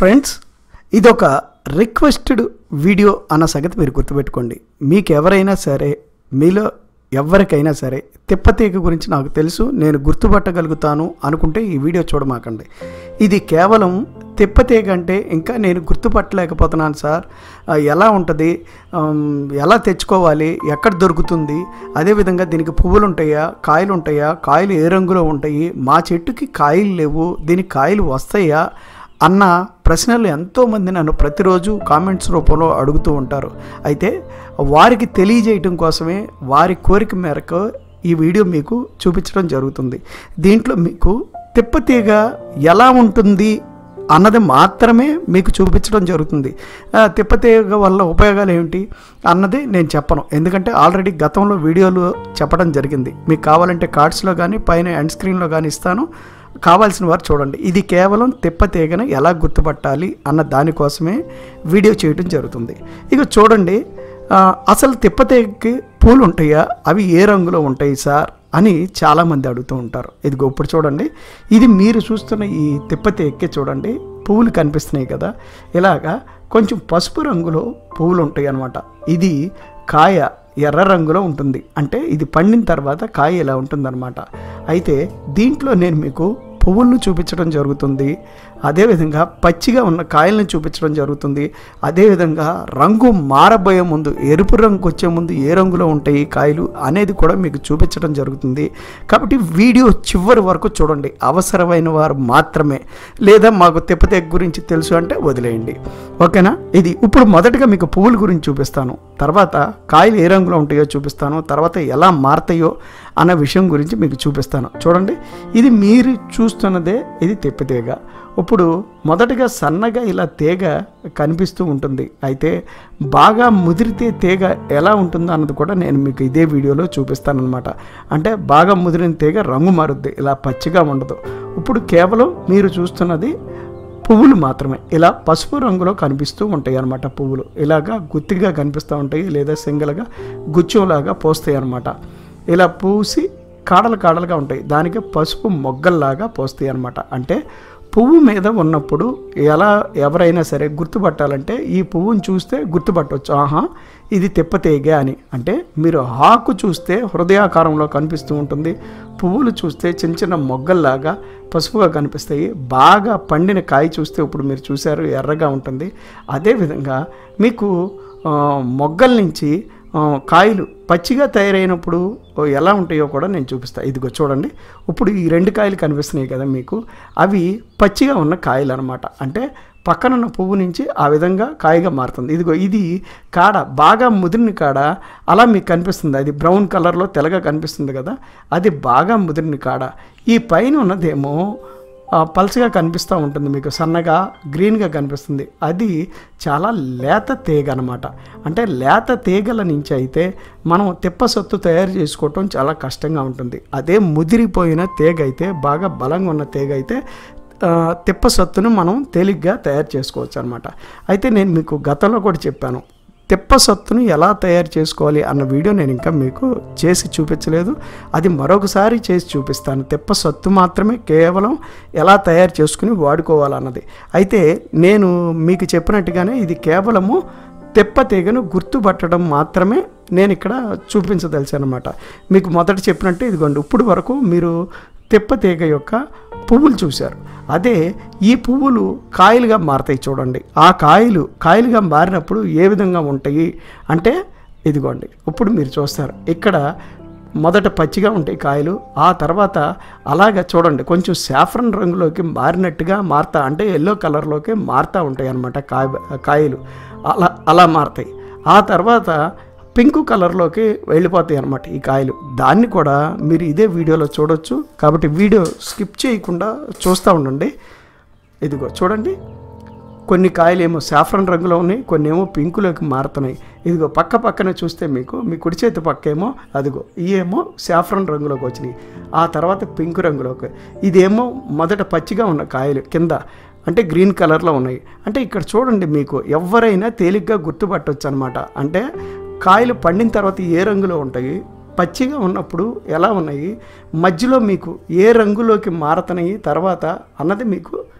friends ఇదొక requested video అన్న సంగతి మీరు గుర్తుపెట్టుకోండి మీకు ఎవరైనా సరే మీలో ఎవరికైనా సరే తిప్పతీగ గురించి నాకు తెలుసు నేను గుర్తుపట్టగలుగుతాను అనుకుంటే ఈ వీడియో చూడమాకండి ఇది కేవలం తిప్పతీగ అంటే ఇంకా నేను గుర్తుపట్టలేకపోతున్నాను సార్ ఆ, ఎలా ఉంటుంది ఆమ్, ఎలా తెచ్చుకోవాలి ఎక్కడ దొరుకుతుంది అదేవిధంగా దీనికి పువ్వులు ఉంటాయా కాయలు ఉంటాయా కాయలు ఏ రంగులో ఉంటాయి మా చెట్టుకి కాయలు లేవు దీనికి కాయలు వస్తాయా అన్న ప్రశ్నలు ఎంతోమంది నన్ను ప్రతిరోజు కామెంట్స్ రూపంలో అడుగుతూ ఉంటారు అయితే వారికి తెలియజేయటం కోసమే వారి కోరిక మేరకు ఈ వీడియో మీకు చూపించడం జరుగుతుంది దీంట్లో మీకు తిప్పతీగ ఎలా ఉంటుంది అన్నది మాత్రమే మీకు చూపించడం జరుగుతుంది ఆ, తిప్పతీగ వల్ల ఉపయోగాలు ఏమిటి అన్నది నేను చెప్పను ఎందుకంటే ఆల్రెడీ గతంలో వీడియోలు చెప్పడం జరిగింది మీకు కావాలంటే కార్డ్స్లో కానీ పైన ఎండ్ స్క్రీన్లో కానీ ఇస్తాను కావాల్సిన వారు చూడండి ఇది కేవలం తిప్పతీగను ఎలా గుర్తుపట్టాలి అన్న దానికోసమే వీడియో చేయడం జరుగుతుంది ఇక చూడండి ఆ, అసలు తిప్పతీగకి పూలు ఉంటాయా అవి ఏ రంగులో ఉంటాయి సార్ అని చాలామంది అడుగుతూ ఉంటారు ఇదిగో ఇప్పుడు చూడండి ఇది మీరు చూస్తున్న ఈ తిప్పతీగకి చూడండి పువ్వులు కనిపిస్తున్నాయి కదా ఇలాగా కొంచెం పసుపు రంగులో పువ్వులు ఉంటాయి అన్నమాట ఇది కాయ ఎర్ర రంగులో ఉంటుంది అంటే ఇది పండిన తర్వాత కాయ ఇలా ఉంటుందన్నమాట అయితే దీంట్లో నేను మీకు పువ్వులను చూపించడం జరుగుతుంది అదేవిధంగా పచ్చిగా ఉన్న కాయలను చూపించడం జరుగుతుంది అదేవిధంగా రంగు మారబోయే ముందు ఎరుపు రంగు వచ్చే ముందు ఏ రంగులో ఉంటాయి ఈ కాయలు అనేది కూడా మీకు చూపించడం జరుగుతుంది కాబట్టి వీడియో చివరి వరకు చూడండి అవసరమైన వారు మాత్రమే లేదా మాకు తిప్పతెగ గురించి తెలుసు అంటే వదిలేయండి ఓకేనా ఇది ఇప్పుడు మొదటగా మీకు పువ్వుల గురించి చూపిస్తాను తర్వాత కాయలు ఏ రంగులో ఉంటాయో చూపిస్తాను తర్వాత ఎలా మారతాయో అన్న విషయం గురించి మీకు చూపిస్తాను చూడండి ఇది మీరు చూస్తున్నదే ఇది తిప్పతీగ ఇప్పుడు మొదటగా సన్నగా ఇలా తీగ కనిపిస్తూ ఉంటుంది అయితే బాగా ముదిరితే తీగ ఎలా ఉంటుందో అన్నది కూడా నేను మీకు ఇదే వీడియోలో చూపిస్తానన్నమాట అంటే బాగా ముదిరిన తీగ రంగు మారుద్ది ఇలా పచ్చిగా ఉండదు ఇప్పుడు కేవలం మీరు చూస్తున్నది పువ్వులు మాత్రమే ఇలా పసుపు రంగులో కనిపిస్తూ ఉంటాయి అన్నమాట పువ్వులు ఇలాగా గుత్తిగా కనిపిస్తూ ఉంటాయి లేదా సింగల్గా గుచ్చంలాగా పోస్తాయి అన్నమాట ఇలా పూసి కాడలు కాడలుగా ఉంటాయి దానికి పసుపు మొగ్గల్లాగా పోస్తాయి అన్నమాట అంటే పువ్వు మీద ఉన్నప్పుడు ఎలా ఎవరైనా సరే గుర్తుపట్టాలంటే ఈ పువ్వుని చూస్తే గుర్తుపట్టవచ్చు ఆహా ఇది తిప్పతీగ అని అంటే మీరు ఆకు చూస్తే హృదయాకారంలో కనిపిస్తూ ఉంటుంది పువ్వులు చూస్తే చిన్న చిన్న మొగ్గల్లాగా పసుపుగా కనిపిస్తాయి బాగా పండిన కాయ చూస్తే ఇప్పుడు మీరు చూశారు ఎర్రగా ఉంటుంది అదేవిధంగా మీకు ఆ, మొగ్గల నుంచి ఆ, కాయలు పచ్చిగా తయారైనప్పుడు ఎలా ఉంటాయో కూడా నేను చూపిస్తాను ఇదిగో చూడండి ఇప్పుడు ఈ రెండు కాయలు కనిపిస్తున్నాయి కదా మీకు అవి పచ్చిగా ఉన్న కాయలు అనమాట అంటే పక్కన ఉన్న పువ్వు నుంచి ఆ విధంగా కాయగా మారుతుంది ఇదిగో ఇది కాడ బాగా ముదిరిన కాడ అలా మీకు కనిపిస్తుంది అది బ్రౌన్ కలర్లో తెల్లగా కనిపిస్తుంది కదా అది బాగా ముదిరిన కాడ ఈ పైన ఉన్నదేమో ఆ, పల్చగా కనిపిస్తూ ఉంటుంది మీకు సన్నగా గ్రీన్గా కనిపిస్తుంది అది చాలా లేత తీగ అనమాట అంటే లేత తీగల నుంచి అయితే మనం తిప్ప సొత్తు తయారు చేసుకోవటం చాలా కష్టంగా ఉంటుంది అదే ముదిరిపోయిన తీగ అయితే బాగా బలంగా ఉన్న తీగ అయితే ఆ, తిప్ప సత్తును మనం తేలిగ్గా తయారు చేసుకోవచ్చు అనమాట అయితే నేను మీకు గతంలో కూడా చెప్పాను తిప్ప సత్తును ఎలా తయారు చేసుకోవాలి అన్న వీడియో నేను ఇంకా మీకు చేసి చూపించలేదు అది మరొకసారి చేసి చూపిస్తాను తిప్ప సత్తు మాత్రమే కేవలం ఎలా తయారు చేసుకుని వాడుకోవాలన్నది అయితే నేను మీకు చెప్పినట్టుగానే ఇది కేవలము తెప్ప తీగను గుర్తుపట్టడం మాత్రమే నేను ఇక్కడ చూపించదలిచాను అనమాట మీకు మొదట చెప్పినట్టు ఇదిగోండి ఇప్పుడు వరకు మీరు తెప్ప తీగ యొక్క పువ్వులు చూశారు అదే ఈ పువ్వులు కాయలుగా మారతాయి చూడండి ఆ కాయలు కాయలుగా మారినప్పుడు ఏ విధంగా ఉంటాయి అంటే ఇదిగోండి ఇప్పుడు మీరు చూస్తారు ఇక్కడ మొదట పచ్చిగా ఉంటాయి కాయలు ఆ తర్వాత అలాగ చూడండి కొంచెం సాఫ్రన్ రంగులోకి మారినట్టుగా మారుతా అంటే ఎల్లో కలర్లోకి మారుతూ ఉంటాయి అన్నమాట కాయ కాయలు అలా అలా మారుతాయి ఆ తర్వాత పింక్ కలర్లోకి వెళ్ళిపోతాయి అన్నమాట ఈ కాయలు దాన్ని కూడా మీరు ఇదే వీడియోలో చూడొచ్చు కాబట్టి వీడియో స్కిప్ చేయకుండా చూస్తూ ఉండండి ఇదిగో చూడండి కొన్ని కాయలు ఏమో సాఫ్రన్ రంగులో ఉన్నాయి కొన్ని ఏమో పింకులోకి మారుతున్నాయి ఇదిగో పక్క పక్కన చూస్తే మీకు మీ కుడి చేతి పక్క ఏమో అదిగో ఇవేమో సాఫ్రన్ రంగులోకి వచ్చినాయి ఆ తర్వాత పింక్ రంగులోకి ఇదేమో మొదట పచ్చిగా ఉన్న కాయలు కింద అంటే గ్రీన్ కలర్లో ఉన్నాయి అంటే ఇక్కడ చూడండి మీకు ఎవరైనా తేలిగ్గా గుర్తుపట్టవచ్చు అనమాట అంటే కాయలు పండిన తర్వాత ఏ రంగులో ఉంటాయి పచ్చిగా ఉన్నప్పుడు ఎలా ఉన్నాయి మధ్యలో మీకు ఏ రంగులోకి మారుతున్నాయి తర్వాత అన్నది మీకు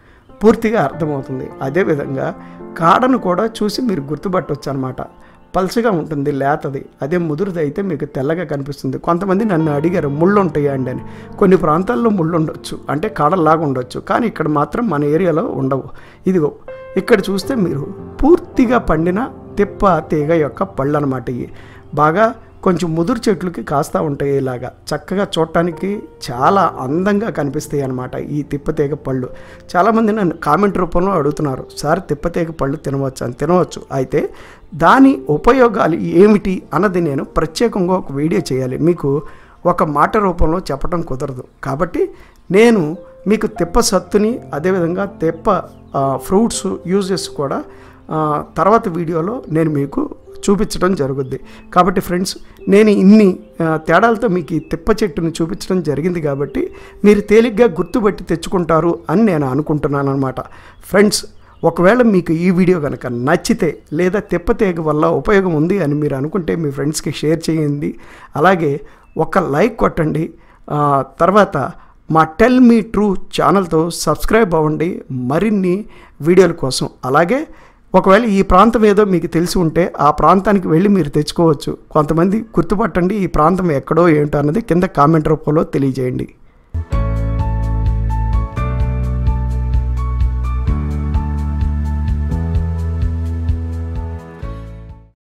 పూర్తిగా అర్థమవుతుంది అదేవిధంగా కాడను కూడా చూసి మీరు గుర్తుపట్టవచ్చు అనమాట పల్చగా ఉంటుంది లేతది అదే ముదురుది అయితే మీకు తెల్లగా కనిపిస్తుంది కొంతమంది నన్ను అడిగారు ముళ్ళు ఉంటాయా అండి అని కొన్ని ప్రాంతాల్లో ముళ్ళు ఉండొచ్చు అంటే కాడలాగా ఉండొచ్చు కానీ ఇక్కడ మాత్రం మన ఏరియాలో ఉండవు ఇదిగో ఇక్కడ చూస్తే మీరు పూర్తిగా పండిన తిప్ప తీగ యొక్క పళ్ళు అనమాట ఇవి బాగా కొంచెం ముదురు చెట్లకి కాస్తా ఉంటాయి ఇలాగా చక్కగా చూడటానికి చాలా అందంగా కనిపిస్తాయి అన్నమాట ఈ తిప్పతీగ పళ్ళు చాలామంది నన్ను కామెంట్ రూపంలో అడుగుతున్నారు సార్ తిప్పతీగ పళ్ళు తినవచ్చు అని తినవచ్చు అయితే దాని ఉపయోగాలు ఏమిటి అన్నది నేను ప్రత్యేకంగా ఒక వీడియో చేయాలి మీకు ఒక మాట రూపంలో చెప్పడం కుదరదు కాబట్టి నేను మీకు తిప్ప సత్తుని అదేవిధంగా తిప్ప ఫ్రూట్స్ యూజెస్ కూడా ఆ, తర్వాత వీడియోలో నేను మీకు చూపించడం జరుగుద్ది కాబట్టి ఫ్రెండ్స్ నేను ఇన్ని ఆ, తేడాలతో మీకు ఈ తిప్ప చెట్టుని చూపించడం జరిగింది కాబట్టి మీరు తేలిగ్గా గుర్తుపట్టి తెచ్చుకుంటారు అని నేను అనుకుంటున్నాను అనమాట ఫ్రెండ్స్ ఒకవేళ మీకు ఈ వీడియో కనుక నచ్చితే లేదా తిప్పతీగ వల్ల ఉపయోగం ఉంది అని మీరు అనుకుంటే మీ ఫ్రెండ్స్కి షేర్ చేయండి అలాగే ఒక లైక్ కొట్టండి ఆ, తర్వాత మా టెల్ మీ ట్రూ ఛానల్తో సబ్స్క్రైబ్ అవ్వండి మరిన్ని వీడియోల కోసం అలాగే ఒకవేళ ఈ ప్రాంతం ఏదో మీకు తెలిసి ఉంటే ఆ ప్రాంతానికి వెళ్ళి మీరు తెచ్చుకోవచ్చు కొంతమంది గుర్తుపట్టండి ఈ ప్రాంతం ఎక్కడో ఏంటో అన్నది కింద కామెంట్ రూపంలో తెలియజేయండి